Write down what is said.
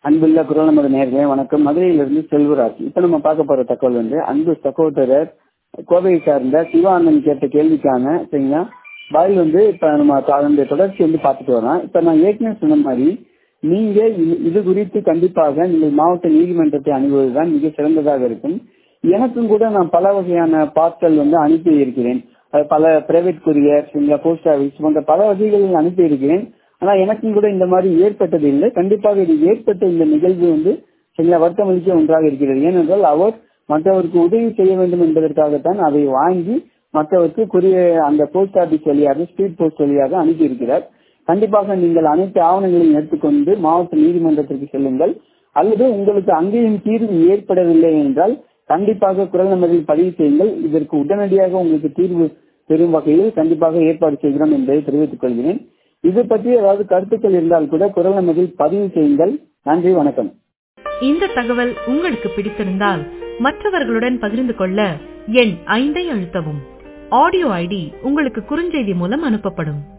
அன்புள்ள குரல் நமது நேர்களே வணக்கம் மதுரையிலிருந்து செல்வராஜ் இப்ப நம்ம பார்க்க போற தகவல் வந்து அன்பு சகோதரர் கோவையை சார்ந்த சிவானந்தன் கேட்ட கேள்விக்கான சரிங்களா பதில் வந்து இப்ப நம்ம அதனுடைய தொடர்ச்சி வந்து பார்த்துட்டு வரோம் இப்ப நான் ஏற்கனவே சொன்ன மாதிரி நீங்க இது- இது குறித்து கண்டிப்பாக நீங்கள் மாவட்ட நீதிமன்றத்தை அணுகுவதுதான் மிக சிறந்ததாக இருக்கும் எனக்கும் கூட நான் பல வகையான பார்சல் வந்து அனுப்பி இருக்கிறேன் அது பல பிரைவேட் கொரியர் சரிங்களா போஸ்ட் ஆபீஸ் போன்ற பல வகைகளில் அனுப்பி இருக்கிறேன் ஆனா எனக்கும் கூட இந்த மாதிரி ஏற்பட்டது இல்லை கண்டிப்பாக இது ஏற்பட்ட இந்த நிகழ்வு வந்து சரிங்களா வருத்தமளிக்க ஒன்றாக இருக்கிறது ஏனென்றால் அவர் மற்றவருக்கு உதவி செய்ய வேண்டும் என்பதற்காகத்தான் அதை வாங்கி மற்றவருக்கு குறிய அந்த போஸ்ட் ஆபீஸ் வழியாக ஸ்பீட் போஸ்ட் வழியாக அனுப்பி இருக்கிறார் கண்டிப்பாக நீங்கள் அனைத்து ஆவணங்களையும் எடுத்துக்கொண்டு மாவட்ட நீதிமன்றத்திற்கு செல்லுங்கள் அல்லது உங்களுக்கு அங்கேயும் தீர்வு ஏற்படவில்லை என்றால் கண்டிப்பாக குரல் நம்பரில் பதிவு செய்யுங்கள் இதற்கு உடனடியாக உங்களுக்கு தீர்வு பெறும் வகையில் கண்டிப்பாக ஏற்பாடு செய்கிறோம் என்பதை தெரிவித்துக் கொள்கிறேன் இது பற்றி ஏதாவது கருத்துக்கள் இருந்தால் கூட குரல் நம்பரில் பதிவு செய்யுங்கள் நன்றி வணக்கம் இந்த தகவல் உங்களுக்கு பிடித்திருந்தால் மற்றவர்களுடன் பகிர்ந்து கொள்ள எண் ஐந்தை அழுத்தவும் ஆடியோ ஐடி உங்களுக்கு குறுஞ்செய்தி மூலம் அனுப்பப்படும்